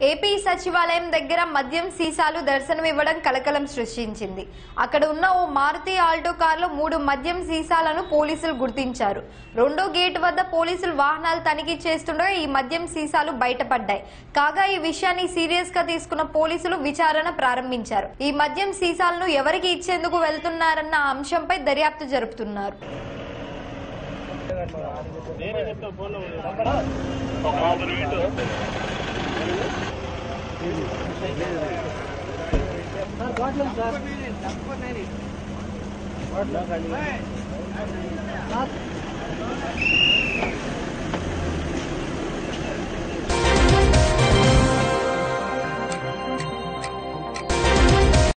AP సచివాలయం దగ్గర మద్యం సీసాలు దర్శనమివ్వడం కలకలం సృష్టించింది అక్కడ ఉన్న ఓ మారుతి ఆల్టో కారులో మూడు మద్యం సీసాలను పోలీసులు గుర్తించారు రెండో గేట్ వద్ద పోలీసులు వాహనాలు తనిఖీ చేస్తుండగా ఈ మద్యం సీసాలు బయటపడ్డాయి కాగా ఈ విషయాన్ని సీరియస్ గా తీసుకున్న పోలీసులు విచారణ ప్రారంభించారు ఈ మద్యం సీసాలను ఎవరికి ఇచ్చేందుకు వెళ్తున్నారన్న అంశంపై దర్యాప్తు జరుపుతున్నారు